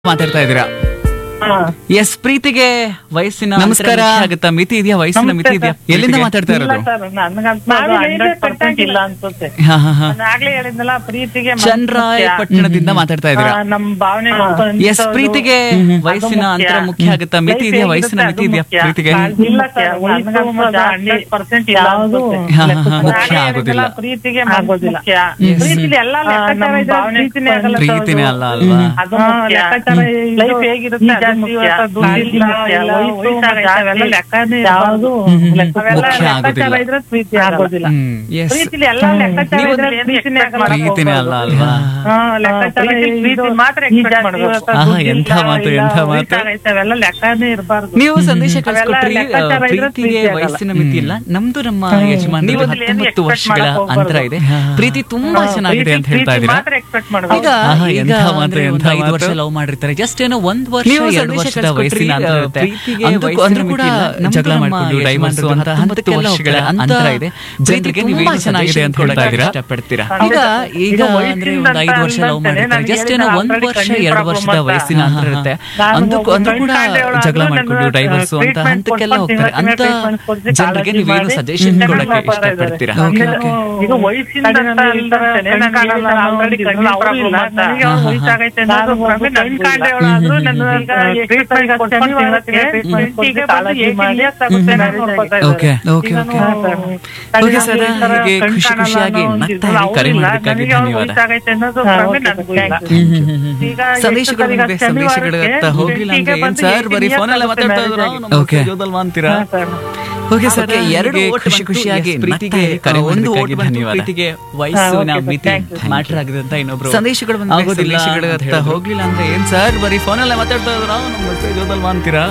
ಮಾತಾಡ್ತಾ ಇದ್ದೀರಾ ಹಾ. ಎಸ್ ಪ್ರೀತಿಗೆ ವಯಸ್ಸಿನ ನಮಸ್ಕಾರ. ಅಂತರ ಮುಖ್ಯ ಆಗುತ್ತಾ ಮಿತಿ ಇದೆಯಾ ವಯಸ್ಸಿನ ನಮಸ್ತೆ ಮಿತಿ ಇದೆಯಾ ಸರ್. ಎಲ್ಲಿಂದ ಪ್ರೀತಿಗೆ? ಮಾತಾಡ್ತಾ ಇಲ್ಲ ಇರೋದು ಸರ್ ನನ್ಗಂತ ನಾವ್ ಹೇಳಿದ್ರೆ 100% ಇಲ್ಲ ಅನ್ಸುತ್ತೆ ಹಾ ಹಾ ಹಾ ನಾನು ಆಗ್ಲೇ ಹೇಳಿದ್ನಲ್ಲ ಪ್ರೀತಿಗೆ ಮನ್ಸು ಚನ್ನರಾಯಪಟ್ಟಣದಿಂದ ಮುಖ್ಯ. ಮಾತಾಡ್ತಾ ಇದ್ದೀರಾ ಆ, ನಮ್ ಭಾವನೆ ಎಸ್ ಪ್ರೀತಿಗೆ ವಯಸ್ಸಿನ ಅಂತರ ಮುಖ್ಯ ಆಗುತ್ತಾ ಮಿತಿ ಇದೆಯಾ ವಯಸ್ಸಿನ ಮಿತಿ ಇದೆಯಾ ಪ್ರೀತಿಗೆ ಇಲ್ಲ ಸರ್ ಹಂಡ್ರೆಡ್ ಪರ್ಸೆಂಟ್ ಇಲ್ಲ ಅನ್ಸುತ್ತೆ ಹಾ, ಹಾ, ಹಾ. ನಾನು ಮುಖ್ಯ ಆಗ್ಲೇ ಆಗೋದಿಲ್ಲ. ಹೇಳಿದ್ನಲ್ಲ, ಪ್ರೀತಿಗೆ ಆಗೋದಿಲ್ಲ Yes. ಪ್ರೀತಿಲಿ ಎಲ್ಲ ಲೆಕ್ಕಾಚಾರ ಇದ್ರೆ ಪ್ರೀತಿನೇ ಆಗಲ್ಲ ಸರ್ ಅದು. ಪ್ರೀತಿನೇ ಅಲ್ಲ ಅಲ್ವಾ ಅದು ಲೆಕ್ಕಾಚಾರ ಲೈಫ್ ಹೇಗಿರುತ್ತೆ ಅದು ಮುಖ್ಯ. ದುಡ್ಡಿಲ್ಲ, ಇಲ್ಲ, ವಯಸ್ಸಾಗೈತೆ, ಅವೆಲ್ಲ ಲೆಕ್ಕನೇ ಇರ್ಬಾರ್ದು. ಅವೆಲ್ಲ ಮುಖ್ಯ ಲೆಕ್ಕಾಚಾರ ಆಗೋದಿಲ್ಲ. ಇದ್ರೆ ಪ್ರೀತಿ ಆಗೋದಿಲ್ಲ ಹ್ಮ್ ಎಸ್ ಪ್ರೀತಿಲಿ ಎಲ್ಲ ಲೆಕ್ಕಾಚಾರ ಇದ್ರೆ ಪ್ರೀತಿನೇ ಆಗಲ್ಲ. ಪ್ರೀತಿನೇ ಅಲ್ಲ ಅಲ್ವಾ ಹಾ, ಲೆಕ್ಕಾಚಾರ ಪ್ರೀತಿ ಮಾತ್ರ expect ಮಾಡ್ಬೇಕು. ಆಹಾ, ಎಂಥ ಮಾತು, ಎಂಥ ಮಾತು. ವಯಸ್ಸಾಗೈತೆ, ಅವೆಲ್ಲ ಲೆಕ್ಕನೇ ಇರ್ಬಾರ್ದು ನೀವು ಸಂದೇಶ ಅವೆಲ್ಲ ಕಳಿಸ್ಕೊಟ್ರಿ ಲೆಕ್ಕಾಚಾರ ಆ, ಇದ್ರೆ ಪ್ರೀತಿಗೆ ಪ್ರೀತಿ ಆಗಲ್ಲ. ವಯಸ್ಸಿನ ಮಿತಿ ಇಲ್ಲ ನಮ್ದು ನಮ್ಮ ನೀವು ಯಜಮಾನರಿಗೆ ಅದ್ರಲ್ಲಿ ಏನು ಹತ್ತೊಂಬತ್ತು expect ವರ್ಷಗಳ ಮಾಡಕ್ ಹೋಗ್ಬಾರ್ದು. ಅಂತರ ಇದೆ ಪ್ರೀತಿ ತುಂಬಾ ಚೆನ್ನಾಗಿದೆ ಅಂತ ಹೇಳ್ತಾ ಪ್ರೀತಿ ಇದ್ದೀರಾ ಮಾತ್ರ expect ಮಾಡ್ಬೇಕು. ಈಗ ಆಹಾ, ಈಗ ಎಂಥ ಮಾತು, ಅಂದ್ರೆ ಎಂಥ ಒಂದು ಐದು ಮಾತು. ವರ್ಷ ಲವ್ ಮಾಡಿರ್ತಾರೆ ಜಸ್ಟ್ ಏನೋ ಒಂದ್ ವರ್ಷ ನೀವು ಎರಡು ಸಂದೇಶ ವರ್ಷದ ಕಳ್ಸ್ಕೊಟ್ರಿ, ವಯಸ್ಸಿನ ಅಂತರ ಆ, ಇರುತ್ತೆ. ಪ್ರೀತಿಗೆ ಅಂದ್ರೂ- ವಯಸ್ಸಿನ ಅಂದ್ರೂ ಮಿತಿ ಕೂಡ ಇಲ್ಲ. ನಮ್ದು ಜಗಳ ನಮ್ಮ ಮಾಡ್ಕೊಂಡು ಯಜಮಾನ್ರದ್ದು divorce ಅಂತ ಹತ್ತೊಂಬತ್ತು ಹಂತಕ್ಕೆಲ್ಲ ವರ್ಷಗಳ ಹೋಗ್ತಾರೆ. ಅಂತರ ಇದೆ ಪ್ರೀತಿ ಜನರಿಗೆ ನೀವು ತುಂಬಾ ಏನು ಚೆನ್ನಾಗಿದೆ ಅಂತ ಹೇಳ್ತಾ ಇದ್ದೀರಾ ಇಷ್ಟಪಡ್ತೀರಾ ಈಗ ಈಗ ಈಗ ಅಂದ್ರೆ ವಯಸ್ಸಿಂದ ಒಂದು ಐದು ವರ್ಷ ಲವ್ ಅಂತ ಮಾಡಿರ್ತಾರೆ ನನಗೆ ಜಸ್ಟ್ ಏನೋ ಒಂದ್ already ವರ್ಷ ಕಣ್ಣೀರ್ ಎರಡು problem ವರ್ಷದ ಅಂತ. ವಯಸ್ಸಿನ ಅಂತರ ಇರುತ್ತೆ ನಾನು ಅಂದ್ರೂ ಒಬ್ಬ ಅಂದ್ರೂ ಕೂಡ ಗಂಡ ಜಗಳ ಹೆಣ್ಣು ಮಾಡ್ಕೊಂಡು ನನ್ನ ಡೈವರ್ಸ್ ಅಂತ treatment ಹಂತಕ್ಕೆಲ್ಲ ಕೊಡ್ತೀನಿ, ಹೋಗ್ತಾರೆ ಅಂತ treatment ಕೊಡ್ಸಿ, ಜನರಿಗೆ ಕಾಳಜಿ ನೀವೇನು ಮಾಡಿ ಸಜೆಷನ್ ಚೆನ್ನಾಗಿ ಕೊಡಕ್ಕೆ ಮಾಡ್ತಾ ಇದ್ದಾರೆ. ಇಷ್ಟಪಡ್ತೀರಾ Okay, ಆಮೇಲೆ okay. ಈಗ ವಯಸ್ಸಿಂದ ಅಂತ ಅಲ್ದಂತೆ ನನಗೆ ಕಾಣಲ್ಲ, ನಾನು already ಕಣ್ಣೀರ್ problem ಅಂತ. ನನಗೆ ಅವ್ರ ವಯಸ್ಸಾಗೈತೆ ಅನ್ನೋದು problem ನನಗೆ ಕಾಣ್ದೇವಳಾದ್ರೂ ನನ್ನ ಈಗ treatment ಕೊಡ್ಸ್ಕೊಂಡು ತಿಂಗಳಿಗೆ treatment ಕೊಡ್ಸಿ, ಕಾಳಜಿ ಮಾಡಿ ಆಗುತ್ತೆ ನಾನು ನೋಡ್ಕೊತಾ ಇದ್ದಾರೆ. ಓಕೆ ಓಕೆ ಈಗ ಓಕೆ ನಾನು ಓಕೆ ಸರ್ ಈ ತರ ಹೀಗೆ ಕಣ್ ಖುಷಿ ಕಾಣಲ್ಲ ಖುಷಿಯಾಗಿ ಅನ್ನೋ ನಗ್ತಾ ಒಂದು ಇರಿ, ಕರೆ ಅವ್ರಿಲ್ಲ, ಮಾಡೋದಕ್ಕಾಗಿ ನನಗೆ ಅವ್ರ ಧನ್ಯವಾದ ವಯಸ್ಸಾಗೈತೆ ಅನ್ನೋದು ಹಾ, ಭ್ರಮೆ okay, ನನಗೂ ಇಲ್ಲ. thank ಈಗ ಸಂದೇಶಗಳು ಎಷ್ಟು ಬಂದಿದೆ, ಸರಿ ಈಗ ಸಂದೇಶಗಳು ಶನಿವಾರಕ್ಕೆ ಹತ್ತ ಹೋಗ್ಲಿಲ್ಲ ಅಂದ್ರೆ ಬೆಳ್ಳಿಗೆ ಏನ್ ಬಂದು ಸರ್ ಬರೀ ಏಯ್ಟೀನ್ ಫೋನ್ ಎಲ್ಲ years ಮಾತಾಡ್ತಾ ಆಗುತ್ತೆ ಇದ್ರು marriage ಆಗಿ. Okay Okay. ಅಂತೀರಾ ಹಾ, ಸರ್. ಓಕೆ ಸರ್ Okay, ಎರಡು ಹೀಗೆ ಓಟ್ ಖುಷಿ ಬಂತು, ಖುಷಿಯಾಗಿ yes, ಪ್ರೀತಿಗೆ ನಗ್ತಾ ಕರೆ ಒಂದು ಮಾಡೋದಕ್ಕಾಗಿ ಓಟ್ ಬಂತು, ಧನ್ಯವಾದ. ಪ್ರೀತಿಗೆ ವಯಸ್ಸಿನ ಹಾ, okay, ಮಿತಿ thank you. ಮ್ಯಾಟರ್ ಆಗಿದೆ ಅಂತ ಇನ್ನೊಬ್ರು ಸಂದೇಶಗಳು ಬಂದಿದೆ, ಆಗೋದಿಲ್ಲ ಸಂದೇಶಗಳು ಅಂತ ಅಂತ ಹೇಳಿದ್ರು. ಹೋಗ್ಲಿಲ್ಲ ಅಂದ್ರೆ ಏನ್ ಸರ್ ಬರೀ ಫೋನಲ್ಲೇ ಮಾತಾಡ್ತಾ ಇದ್ರ ನಮ್ಮ ಮೆಸೇಜ್ ಓದಲ್ವಾ ಅಂತೀರಾ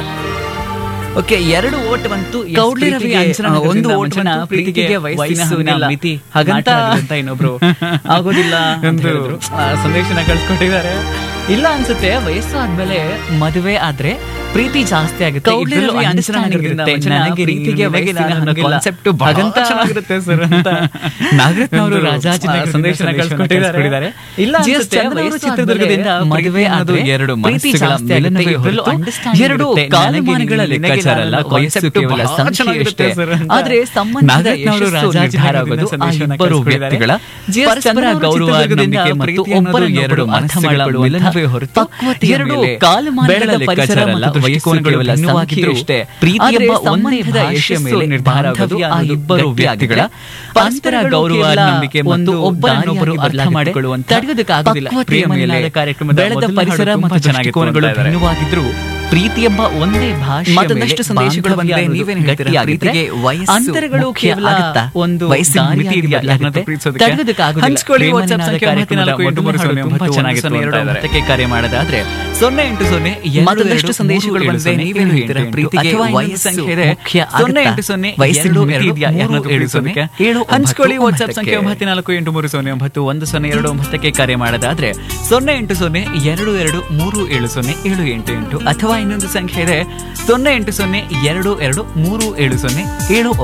ಓಕೆ ಎರಡು ಓಟ್ ಬಂತು yes, ಕೌಡ್ಲಿ ರವಿ ಪ್ರೀತಿಗೆ, ಅಂಚನ ಆ, ಒಂದು ನಗರದಿಂದ ಓಟ್ ಮಂಚನ, ಬಂತು ಪ್ರೀತಿಗೆ ಪ್ರೀತಿಗೆ ವಯಸ್ಸಿನ ವಯಸ್ಸಿನ ಮಿತಿ ಹಾಗಂತ matter ಆಗಿದೆ ಅಂತ ಇನ್ನೊಬ್ರು ಆಗೋದಿಲ್ಲ ಅಂತ ಎಂದು ಹೇಳಿದ್ರು. ಆ, ಸಂದೇಶನ ಕಳ್ಸ್ಕೊಟ್ಟಿದ್ದಾರೆ ಇಲ್ಲ ಅನ್ಸುತ್ತೆ ವಯಸ್ಸು ಆದ್ಮೇಲೆ ಮದುವೆ ಆದ್ರೆ ಪ್ರೀತಿ ಜಾಸ್ತಿ ಆಗುತ್ತೆ ಕೌಡ್ಲಿ ಇಬ್ರಲ್ಲೂ ರವಿ understanding ಅಂಚನ ಇರುತ್ತೆ. ನಗರದಿಂದ ನನಗೆ ಪ್ರೀತಿಗೆ ಪ್ರೀತಿಗೆ ವಯಸ್ಸಿನ ವಯಸ್ಸಿನ ಹಂಗಿಲ್ಲ. ಕಾನ್ಸೆಪ್ಟ್ ಬಹಳ ಹಾಗಂತ ಚೆನ್ನಾಗಿರುತ್ತೆ ಸರ್ ಅಂತ ನಾಗರತ್ನ ಅವರು ಒಂದು, ರಾಜಾಜಿನಗರದಿಂದ ಆ, ಸಂದೇಶನ ಸಂದೇಶನ ಕಳ್ಸ್ಕೊಟ್ಟಿದ್ದಾರೆ ಕಳ್ಸ್ಕೊಟ್ಟಿದ್ದಾರೆ. ಇಲ್ಲ ಜಿ ಎಸ್ ಅನ್ಸುತ್ತೆ, ಚಂದ್ರವರು ವಯಸ್ಸು ಚಿತ್ರದುರ್ಗದಿಂದ ಆದ್ಮೇಲೆ ಮದುವೆ ಅನ್ನೋದು ಆದ್ರೆ ಎರಡು ಪ್ರೀತಿ ಮನಸ್ಸುಗಳ ಜಾಸ್ತಿ ಆಗುತ್ತೆ, ಮಿಲನವೇ ಇಬ್ರಲ್ಲೂ ಹೊರತು understanding ಎರಡು ಇರುತ್ತೆ. ಕಾಲಮಾನಗಳ ನನಗೆ ಲೆಕ್ಕಾಚಾರ ಅಲ್ಲ ನಿನಗೆ ಕಾನ್ಸೆಪ್ಟ್ ಕೇವಲ ಕೇವಲ ಸಂಖ್ಯೆ ಸಂಖ್ಯೆಯಷ್ಟೇ ಅಷ್ಟೇ ಸರ್ ಅಂತ. ಆದ್ರೆ ಸಂಬಂಧದ ನಾಗರತ್ನ ಅವರು ಯಶಸ್ಸು ನಿರ್ಧಾರ ಆಗೋದು ಆ ಸಂದೇಶವನ್ನ ಇಬ್ಬರು ಕಳ್ಸ್ಕೊಟ್ಟಿದ್ದಾರೆ. ವ್ಯಕ್ತಿಗಳ ಜಿ ಎಸ್ ಪರಸ್ಪರ ಚಂದ್ರವರು ಗೌರವ ಚಿತ್ರದುರ್ಗದಿಂದ ನಂಬಿಕೆ ಮತ್ತು ಪ್ರೀತಿ ಒಬ್ಬರ ಅನ್ನೋದು ಎರಡು ಎರಡು ಮನಸ್ಸುಗಳ ಮನಸ್ಸುಗಳ ಮಿಲನವೇ ಹೊರತು ಪಕ್ವತೆಯ ಎರಡು ಮೇಲೆ ಕಾಲಮಾನಗಳ ಬೆಳೆದ ಪರಿಸರ ಲೆಕ್ಕಾಚಾರ ಮತ್ತು ಅಲ್ಲ, ದೃಷ್ಟಿಕೋನಗಳು ವಯಸ್ಸು ಕೇವಲ ಭಿನ್ನವಾಗಿದ್ರೂ ಸಂಖ್ಯೆಯಷ್ಟೇ. ಪ್ರೀತಿ ಆದ್ರೆ ಎಂಬ ಒಂದೇ ಸಂಬಂಧದ ಭಾಷೆಯ ಯಶಸ್ಸು ಮೇಲೆ ನಿರ್ಧಾರ ಆಗೋದು ಆ ಬಾಂಧವ್ಯ ಇಬ್ಬರು ಅನ್ನೋದು ವ್ಯಕ್ತಿಗಳ ಪರಸ್ಪರ ಅಂತರಗಳು ಗೌರವ ಕೇವಲ ನಂಬಿಕೆ ಒಂದು ಮತ್ತು ಒಬ್ಬರನ್ನೊಬ್ಬರು ದಾರಿಯಾಗಿ ಅರ್ಥ ಬದಲಾಗಿಸಿಕೊಳ್ಳುವಂಥ ತಡೆಯೋದಕ್ಕಾಗೋದಿಲ್ಲ. ಪಕ್ವತೆಯ ಪ್ರೇಮ ಮೇಲೆ ನಿನಾದ ಕಾರ್ಯಕ್ರಮದ ಬೆಳೆದ ಮೊದಲ ಪರಿಸರ ಹಾಡು ಮತ್ತು ತುಂಬಾ ಚೆನ್ನಾಗಿತ್ತು ದೃಷ್ಟಿಕೋನಗಳು ಅಂತ ಇದ್ದಾರೆ. ಭಿನ್ನವಾಗಿದ್ರೂ ಪ್ರೀತಿ ಎಂಬ ಒಂದೇ ಭಾಷೆ ಮತ್ತೊಂದಷ್ಟು ಸಂದೇಶಗಳು ಬಂದಿದೆ, ನೀವೇನ್ ಹೇಳ್ತೀರಾ? ಪ್ರೀತಿಗೆ ವಯಸ್ಸು ಅಂತರಗಳು ಮುಖ್ಯ ಕೇವಲ ಆಗುತ್ತಾ? ಒಂದು ವಯಸ್ಸಿನ ದಾರಿಯಾಗಿ ಮಿತಿ ಇದೆಯಾ? ಬದಲಾಗುತ್ತೆ. ಯಾರನ್ನಾದ್ರೂ ಪ್ರೀತಿಸೋದಕ್ಕೆ? ತಡೆಯೋದಕ್ಕಾಗೋದಿಲ್ಲ. ಹಂಚ್ಕೊಳ್ಳಿ, ಪ್ರೇಮ WhatsApp ನಿನಾದ ಸಂಖ್ಯೆ ಕಾರ್ಯಕ್ರಮದ ಒಂಬತ್ತು ಮೊದಲ ಮೂರು ಹಾಡು ಸೊನ್ನೆ ತುಂಬಾ ಒಂಬತ್ತು ಚೆನ್ನಾಗಿತ್ತು ಸೊನ್ನೆ ಅಂತ ಎರಡು ಇದ್ದಾರೆ. ಒಂಬತ್ತಕ್ಕೆ ಕರೆ ಮಾಡೋದಾದ್ರೆ ಸೊನ್ನೆ ಎಂಟು ಸೊನ್ನೆ ಎರಡು ಮತ್ತೊಂದಷ್ಟು ಎರಡು ಸಂದೇಶಗಳು ಮೂರು ಬಂದಿದೆ, ಏಳು ನೀವೇನ್ ಸೊನ್ನೆ ಹೇಳ್ತೀರಾ? ಎಂಟು ಪ್ರೀತಿಗೆ ಅಥವಾ ಇನ್ನೊಂದು ವಯಸ್ಸು ಸಂಖ್ಯೆ ಇದೆ ಮುಖ್ಯ ಸೊನ್ನೆ ಆಗುತ್ತಾ? ಎಂಟು ಸೊನ್ನೆ ವಯಸ್ಸಿನ ಎರಡು ಮಿತಿ ಎರಡು ಇದೆಯಾ? ಮೂರು ಯಾರನ್ನಾದ್ರೂ ಏಳು ಪ್ರೀತಿಸೋದಕ್ಕೆ? ಸೊನ್ನೆ ಏಳು ಹಂಚ್ಕೊಳ್ಳಿ ಒಂಬತ್ತು ವಾಟ್ಸ್ಆಪ್ ಸಂಖ್ಯೆ ಒಂಬತ್ತಕ್ಕೆ. ಒಂಬತ್ತು ನಾಲ್ಕು ಎಂಟು ಮೂರು ಸೊನ್ನೆ ಒಂಬತ್ತು ಒಂದು ಸೊನ್ನೆ ಎರಡು ಒಂಬತ್ತಕ್ಕೆ ಕರೆ ಮಾಡೋದಾದ್ರೆ ಸೊನ್ನೆ ಎಂಟು ಸೊನ್ನೆ ಎರಡು ಎರಡು ಮೂರು ಏಳು ಸೊನ್ನೆ ಏಳು ಎಂಟು ಎಂಟು ಅಥವಾ ಇನ್ನೊಂದು ಸಂಖ್ಯೆ ಇದೆ ಸೊನ್ನೆ ಎಂಟು ಸೊನ್ನೆ ಎರಡು ಎರಡು ಮೂರು ಏಳು ಸೊನ್ನೆ ಏಳು